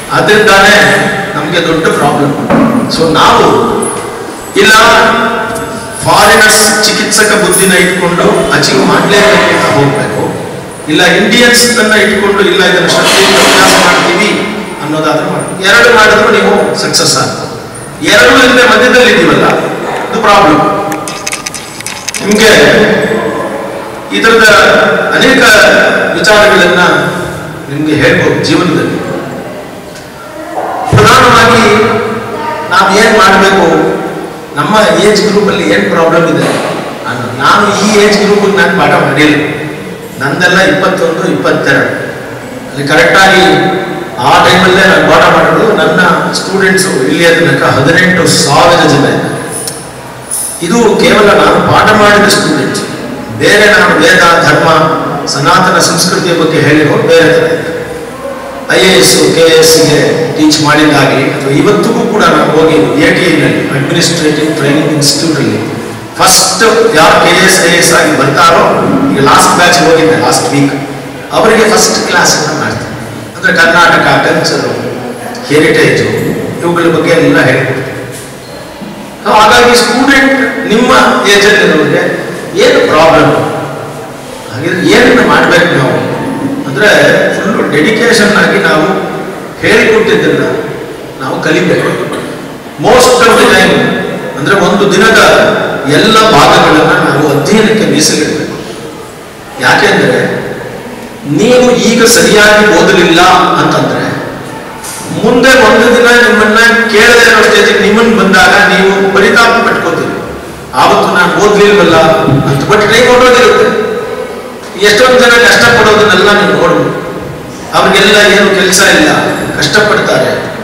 ಅದರಿಂದಾನೇ ನಮಗೆ ದೊಡ್ಡ problem so ನಾವು ಇಲ್ಲ ಫಾರಿನರ್ಸ್ ಚಿಕಿತ್ಸಕ ಬುದ್ಧಿನ ಇಟ್ಕೊಂಡು ಅಚೀವ್ ಮಾಡಲೇಬೇಕು ಅಂತ ಹೋಗ್ಬೇಕು ಇಲ್ಲ ಇಂಡಿಯನ್ಸ್ ತನ್ನ ಇಟ್ಕೊಂಡು ಇಲ್ಲ ಇದನ್ನು ಶ್ರದ್ಧೆಯಿಂದ ಅಭ್ಯಾಸ ಮಾಡ್ತೀವಿ ಅನ್ನೋದಾದ್ರೂ ಮಾಡಿ ಎರಡು ಮಾಡಿದ್ರು ನೀವು ಸಕ್ಸಸ್ ಆಗ್ಬೋದು ಎರಡು ಇಲ್ಲದೆ ಮಧ್ಯದಲ್ಲಿ ಇದೀವಲ್ಲ ಅದು ಪ್ರಾಬ್ಲಮ್ ನಿಮಗೆ ಇದರದ ಅನೇಕ ವಿಚಾರಗಳನ್ನ ನಿಮಗೆ ಹೇಳ್ಬೋದು ಜೀವನದಲ್ಲಿ ಪ್ರಧಾನವಾಗಿ ನಾವು ಏನು ಮಾಡಬೇಕು ನಮ್ಮ ಏಜ್ ಗ್ರೂಪಲ್ಲಿ ಏನು ಪ್ರಾಬ್ಲಮ್ ಇದೆ ಅನ್ನೋದು. ನಾನು ಈ ಏಜ್ ಗ್ರೂಪಿಗೆ ನಾನು ಪಾಠ ಮಾಡಿಲ್ಲ ನಂದೆಲ್ಲ ಇಪ್ಪತ್ತೊಂದು ಇಪ್ಪತ್ತೆರಡು ಅಲ್ಲಿ ಕರೆಕ್ಟಾಗಿ ಆ ಟೈಮಲ್ಲೇ ನಾನು ಪಾಠ ಮಾಡೋದು ನನ್ನ ಸ್ಟೂಡೆಂಟ್ಸು ಇಲ್ಲಿಯ ತನಕ ಹದಿನೆಂಟು ಸಾವಿರ ಜನ ಇದ್ದಾರೆ ಇದು ಕೇವಲ ನಾನು ಪಾಠ ಮಾಡಿದ ಸ್ಟೂಡೆಂಟ್ಸ್ ಬೇರೆ ನಾನು ವೇದ ಧರ್ಮ ಸನಾತನ ಸಂಸ್ಕೃತಿಯ ಬಗ್ಗೆ ಹೇಳಿರೋ ಬೇರೆ ಥರ ಇದೆ ಐ ಎ ಎಸ್ ಕೆ ಎಸ್ಗೆ ಟೀಚ್ ಮಾಡಿದ್ದಾಗಲಿ ಅಥವಾ ಇವತ್ತಿಗೂ ಕೂಡ ನಾನು ಹೋಗಿ ಎ ಟಿ ಐನಲ್ಲಿ ಅಡ್ಮಿನಿಸ್ಟ್ರೇಟಿವ್ ಟ್ರೈನಿಂಗ್ ಇನ್ಸ್ಟಿಟ್ಯೂಟಲ್ಲಿ ಫಸ್ಟ್ ಯಾರು ಕೆ ಎಸ್ ಐ ಎಸ್ ಆಗಿ ಬರ್ತಾರೋ ಈಗ ಲಾಸ್ಟ್ ಬ್ಯಾಚ್ ಹೋಗಿದ್ದೆ ಲಾಸ್ಟ್ ವೀಕ್ ಅವರಿಗೆ ಫಸ್ಟ್ ಕ್ಲಾಸನ್ನು ಮಾಡ್ತೀನಿ ಅಂದರೆ ಕರ್ನಾಟಕ ಕಲ್ಚರು ಹೆರಿಟೇಜು ಇವುಗಳ ಬಗ್ಗೆ ಎಲ್ಲ ಹೇಳ್ಕೊಡ್ತೀನಿ ಹಾಗಾಗಿ ಸ್ಟೂಡೆಂಟ್ ನಿಮ್ಮ ಏಜಲ್ಲಿರೋರಿಗೆ ಏನು ಪ್ರಾಬ್ಲಮ್ ಹಾಗಿದ್ರೆ ಏನನ್ನು ಮಾಡಬೇಕು ನಾವು ಅಂದರೆ ಫುಲ್ಲು ಡೆಡಿಕೇಶನ್ ಆಗಿ ನಾವು ಹೇಳಿಕೊಟ್ಟಿದ್ದನ್ನ ನಾವು ಕಲಿಬೇಕು ಮೋಸ್ಟ್ ಆಫ್ ದಿ ಟೈಮ್ ಅಂದರೆ ಒಂದು ದಿನದ ಎಲ್ಲ ಭಾಗಗಳನ್ನು ನಾವು ಅಧ್ಯಯನಕ್ಕೆ ಮೀಸಲಿಡಬೇಕು ಯಾಕೆಂದರೆ ನೀವು ಈಗ ಸರಿಯಾಗಿ ಓದಲಿಲ್ಲ ಅಂತಂದ್ರೆ ಮುಂದೆ ಒಂದು ದಿನ ನಿಮ್ಮನ್ನ ಕೇಳದೆ ಇರೋ ಸ್ಟೇಜಿಗೆ ನಿಮ್ಮನ್ನ ಬಂದಾಗ ನೀವು ಪರಿತಾಪ ಪಟ್ಕೋತೀರಿ ಆವತ್ತು ನಾನು ಓದ್ಲಿಲ್ವಲ್ಲ ಅಂತ ಬಟ್ ಕೈ ಕೊಟ್ಟೋಗಿರುತ್ತೆ ಎಷ್ಟೊಂದು ಜನ ಕಷ್ಟಪಡೋದನ್ನೆಲ್ಲ ನೀವು ನೋಡ್ಬೋದು ಅವ್ರಿಗೆಲ್ಲ ಏನು ಕೆಲಸ ಇಲ್ಲ ಕಷ್ಟಪಡ್ತಾರೆ